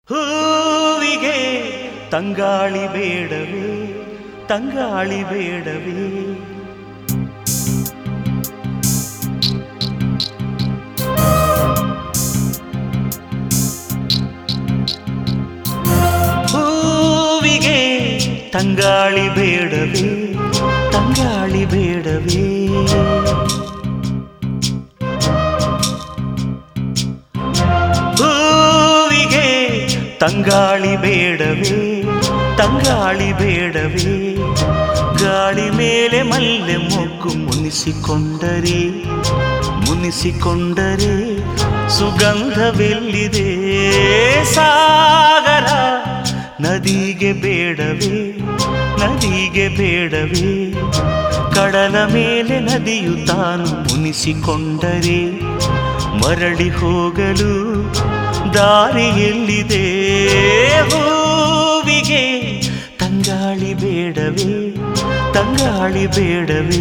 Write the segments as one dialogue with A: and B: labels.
A: ಹೂವಿಗೆ ತಂಗಾಳಿ ಬೇಡವೇ ತಂಗಾಳಿ ಬೇಡವೇ ಹೂವಿಗೆ ತಂಗಾಳಿ ಬೇಡವೇ ತಂಗಾಳಿ ಬೇಡವೇ ಹೂವಿಗೆ ತಂಗಾಳಿ ಬೇಡವೇ ತಂಗಾಳಿ ಬೇಡವೇ ಗಾಳಿ ಮೇಲೆ ಮಲ್ಲೆ ಮೊಗ್ಗು ಮುನಿಸಿಕೊಂಡರೆ ಮುನಿಸಿಕೊಂಡರೆ ಸುಗಂಧವೆಲ್ಲಿದೆ ಸಾಗರ ನದಿಗೆ ಬೇಡವೇ ನದಿಗೆ ಬೇಡವೇ ಕಡಲ ಮೇಲೆ ನದಿಯು ತಾನು ಮುನಿಸಿಕೊಂಡರೆ ಮರಳಿ ಹೋಗಲು ದಾರಿಯೆಲ್ಲಿದೆ ಹೂವಿಗೆ ತಂಗಾಳಿ ಬೇಡವೇ ತಂಗಾಳಿ ಬೇಡವೇ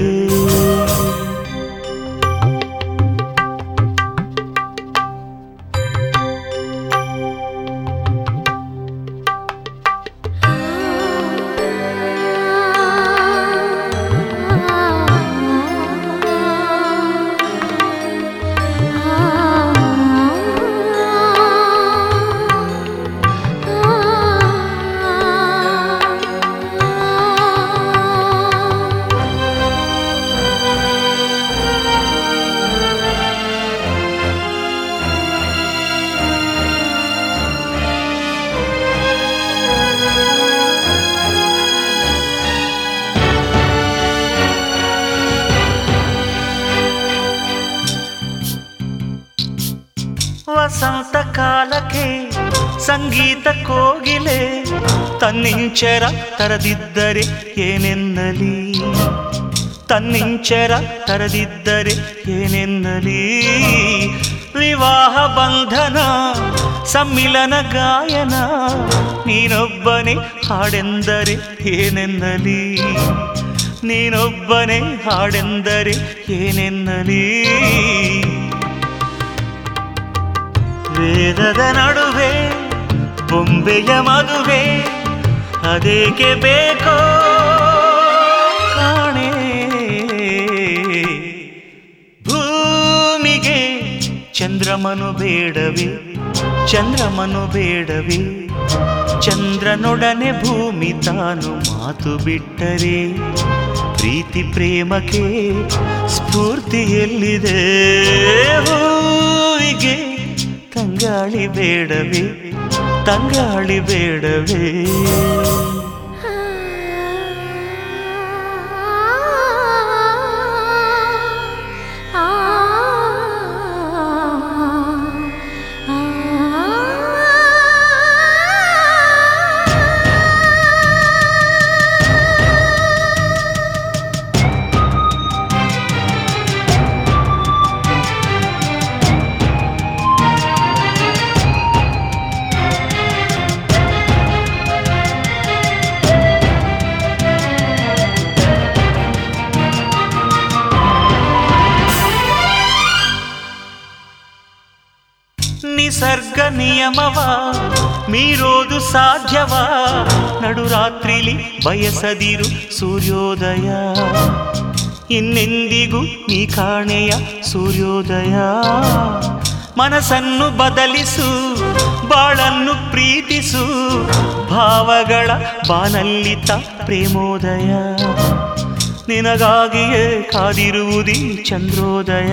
A: ವಸಂತ ಕಾಲಕ್ಕೆ ಸಂಗೀತ ಕೋಗಿಲೆ ತನ್ನಿಂಚರ ತರದಿದ್ದರೆ ಏನೆನ್ನಲಿ ತನ್ನಿಂಚರ ತರದಿದ್ದರೆ ಏನೆನ್ನಲಿ ವಿವಾಹ ಬಂಧನ ಸಮ್ಮಿಲನ ಗಾಯನ ನೀನೊಬ್ಬನೇ ಹಾಡೆಂದರೆ ಏನೆನ್ನಲಿ ನೀನೊಬ್ಬನೇ ಹಾಡೆಂದರೆ ಏನೆನ್ನಲಿ ವೇದದ ನಡುವೆ ಬೊಂಬೆಯ ಮದುವೆ ಅದೇಕೆ ಬೇಕೋ ಕಾಣೆ ಭೂಮಿಗೆ ಚಂದ್ರಮನು ಬೇಡವೇ ಚಂದ್ರಮನು ಬೇಡವೇ ಚಂದ್ರನೊಡನೆ ಭೂಮಿ ತಾನು ಮಾತು ಬಿಟ್ಟರೆ ಪ್ರೀತಿ ಪ್ರೇಮಕ್ಕೆ ಸ್ಫೂರ್ತಿ ಎಲ್ಲಿದೆ ಹೂವಿಗೆ ತಂಗಾಳಿ ಬೇಡವೇ ತಂಗಾಳಿ ಬೇಡವೇ ನಿಸರ್ಗ ನಿಯಮವ ಮೀರೋದು ಸಾಧ್ಯವಾ ನಡುರಾತ್ರಿಲಿ ಬಯಸದಿರು ಸೂರ್ಯೋದಯ ಇನ್ನೆಂದಿಗೂ ನೀ ಕಾಣೆಯ ಸೂರ್ಯೋದಯ ಮನಸ್ಸನ್ನು ಬದಲಿಸು ಬಾಳನ್ನು ಪ್ರೀತಿಸು ಭಾವಗಳ ಬಾನಲ್ಲಿತ ಪ್ರೇಮೋದಯ ನಿನಗಾಗಿಯೇ ಕಾದಿರುವುದೀ ಚಂದ್ರೋದಯ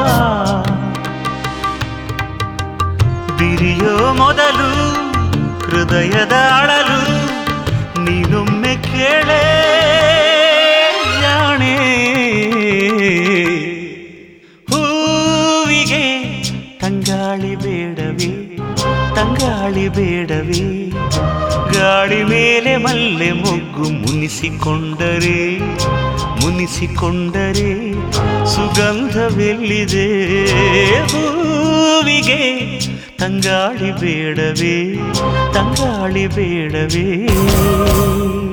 A: ಬಿರಿಯೋ ಮೊದಲು ಹೃದಯದ ಅಳಲು ನೀನೊಮ್ಮೆ ಕೇಳೇ ಜಾಣೆ ಹೂವಿಗೆ ತಂಗಾಳಿ ಬೇಡವೇ ತಂಗಾಳಿ ಬೇಡವೇ ಗಾಳಿ ಮೇಲೆ ಮಲ್ಲೆ ಮೊಗ್ಗು ಮುನಿಸಿಕೊಂಡರೆ ಮುನಿಸಿಕೊಂಡರೆ ಸುಗಂಧವೆಲ್ಲಿದೆ ಹೂವಿಗೆ ತಂಗಾಳಿ ಬೇಡವೇ ತಂಗಾಳಿ ಬೇಡವೇ